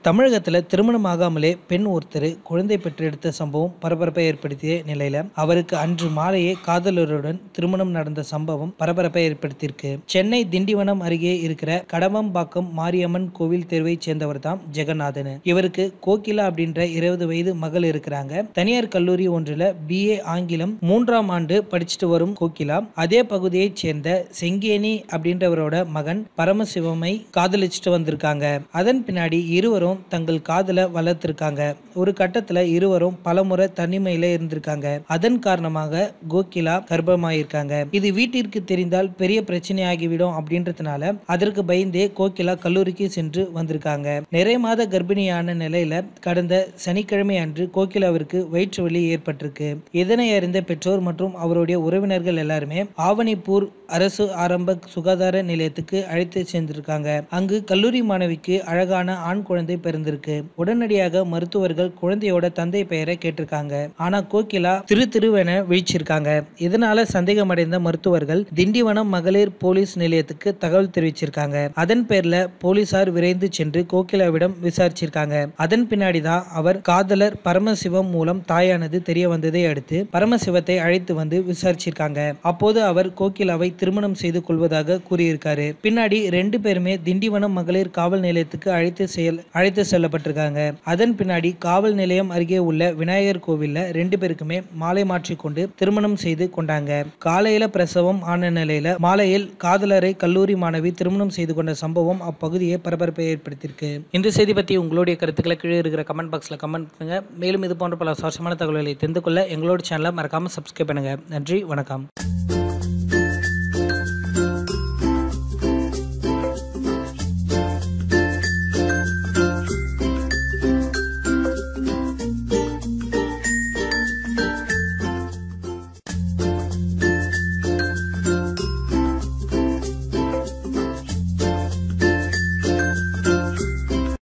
தமிழகத்துல திருமணமாகாமலே பெண் ஒருத்தர் குழந்தை பெற்றெடுத்த சம்பவம் பரபரப்பை ஏற்படுத்திய நிலையில அவருக்கு அன்று மாலையே காதலருடன் திருமணம் நடந்த சம்பவம் பரபரப்பை ஏற்படுத்தியிருக்கு சென்னை திண்டிவனம் அருகே இருக்கிற கடவம்பாக்கம் மாரியம்மன் கோவில் தெருவை சேர்ந்தவர் தான் ஜெகநாதன் இவருக்கு கோகிலா அப்படின்ற இருபது வயது மகள் இருக்கிறாங்க தனியார் கல்லூரி ஒன்றுல பிஏ ஆங்கிலம் மூன்றாம் ஆண்டு படிச்சுட்டு வரும் கோகிலா அதே பகுதியைச் சேர்ந்த செங்கேனி அப்படின்றவரோட மகன் பரமசிவமை காதலிச்சுட்டு வந்திருக்காங்க அதன் பின்னாடி இருவரும் தங்கள் காதலை வளர்த்திருக்காங்க ஒரு கட்டத்துல இருவரும் பலமுறை தனிமையில இருந்திருக்காங்க அதன் காரணமாக கோகிலா கர்ப்பமாயிருக்காங்க இது வீட்டிற்கு தெரிந்தால் பெரிய பிரச்சனையாகிவிடும் அப்படின்றதுனால அதற்கு பயந்தே கோகிலா கல்லூரிக்கு சென்று வந்திருக்காங்க நிறைய மாத கர்ப்பிணியான நிலையில கடந்த சனிக்கிழமை அன்று கோகிலாவிற்கு வயிற்று வலி ஏற்பட்டிருக்கு இதனை அறிந்த பெற்றோர் மற்றும் அவருடைய உறவினர்கள் எல்லாருமே ஆவணிப்பூர் அரசு ஆரம்ப சுகாதார நிலையத்துக்கு அழைத்து சென்றிருக்காங்க அங்கு கல்லூரி மாணவிக்கு அழகான ஆண் குழந்தை பிறந்திருக்கு உடனடியாக மருத்துவர்கள் குழந்தையோட தந்தை பெயரை கேட்டிருக்காங்க ஆனா கோகிலா திரு திருவென விழிச்சிருக்காங்க இதனால சந்தேகமடைந்த மருத்துவர்கள் திண்டிவனம் மகளிர் போலீஸ் நிலையத்துக்கு தகவல் தெரிவிச்சிருக்காங்க அதன் பேர்ல போலீசார் விரைந்து சென்று கோகிலாவிடம் விசாரிச்சிருக்காங்க அதன் பின்னாடி தான் அவர் காதலர் பரமசிவம் மூலம் தாயானது தெரிய வந்ததை அடுத்து பரமசிவத்தை அழைத்து வந்து விசாரிச்சிருக்காங்க அப்போது அவர் கோகிலாவை திருமணம் செய்து கொள்வதாக கூறியிருக்காரு பின்னாடி ரெண்டு பேருமே திண்டிவனம் மகளிர் காவல் நிலையத்துக்கு அழைத்து செயல் அழைத்து செல்லப்பட்டிருக்காங்க அதன் பின்னாடி காவல் நிலையம் அருகே உள்ள விநாயகர் கோவில்ல ரெண்டு பேருக்குமே மாலை மாற்றிக்கொண்டு திருமணம் செய்து கொண்டாங்க காலையில பிரசவம் ஆன நிலையில மாலையில் காதலரை கல்லூரி மாணவி திருமணம் செய்து கொண்ட சம்பவம் அப்பகுதியை பரபரப்பை ஏற்படுத்தியிருக்கு இந்த செய்தி பத்தி உங்களுடைய கருத்துக்களை கீழே இருக்கிற கமெண்ட் பாக்ஸ்ல கமெண்ட் பண்ணுங்க மேலும் இது போன்ற பல சுவாரஸ்யமான தகவல்களை தெரிந்து கொள்ள எங்களோட சேனலை மறக்காம சப்ஸ்கிரைப் பண்ணுங்க நன்றி வணக்கம்